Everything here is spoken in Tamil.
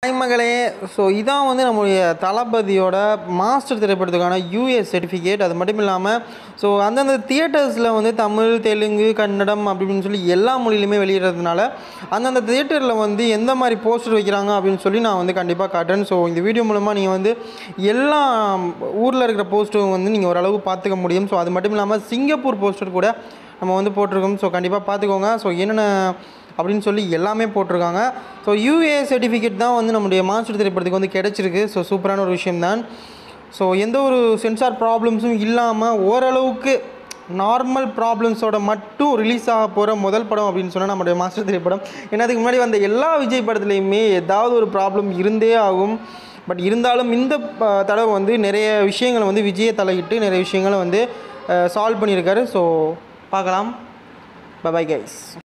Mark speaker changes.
Speaker 1: ஹாய் மகளே ஸோ இதான் வந்து நம்முடைய தளபதியோட மாஸ்டர் திரைப்படத்துக்கான யூஎஸ் சர்டிஃபிகேட் அது மட்டும் இல்லாமல் ஸோ அந்தந்த தியேட்டர்ஸில் வந்து தமிழ் தெலுங்கு கன்னடம் அப்படின்னு சொல்லி எல்லா மொழியிலுமே வெளியிடுறதுனால அந்தந்த தியேட்டரில் வந்து எந்த மாதிரி போஸ்டர் வைக்கிறாங்க அப்படின்னு சொல்லி நான் வந்து கண்டிப்பாக காட்டுறேன் ஸோ இந்த வீடியோ மூலமாக நீங்கள் வந்து எல்லா ஊரில் இருக்கிற போஸ்டரும் வந்து நீங்கள் ஓரளவு பார்த்துக்க முடியும் ஸோ அது மட்டும் இல்லாமல் சிங்கப்பூர் போஸ்டர் கூட நம்ம வந்து போட்டிருக்கோம் ஸோ கண்டிப்பாக பார்த்துக்கோங்க ஸோ என்னென்ன அப்படின்னு சொல்லி எல்லாமே போட்டிருக்காங்க ஸோ யூஏ சர்டிஃபிகேட் தான் வந்து நம்முடைய மாஸ்டர் திரைப்படத்துக்கு வந்து கிடச்சிருக்கு ஸோ சூப்பரான ஒரு விஷயம்தான் ஸோ எந்த ஒரு சென்சார் ப்ராப்ளம்ஸும் இல்லாமல் ஓரளவுக்கு நார்மல் ப்ராப்ளம்ஸோட மட்டும் ரிலீஸ் ஆக போகிற முதல் படம் அப்படின்னு சொன்னால் நம்முடைய மாஸ்டர் திரைப்படம் ஏன்னா அதுக்கு முன்னாடி வந்த எல்லா விஜய் படத்துலையுமே ஏதாவது ஒரு ப்ராப்ளம் இருந்தே ஆகும் பட் இருந்தாலும் இந்த ப- தடவை வந்து நிறைய விஷயங்களை வந்து விஜயை தலையிட்டு நிறைய விஷயங்களை வந்து சால்வ் பண்ணியிருக்காரு ஸோ பார்க்கலாம் பபாய் கைஸ்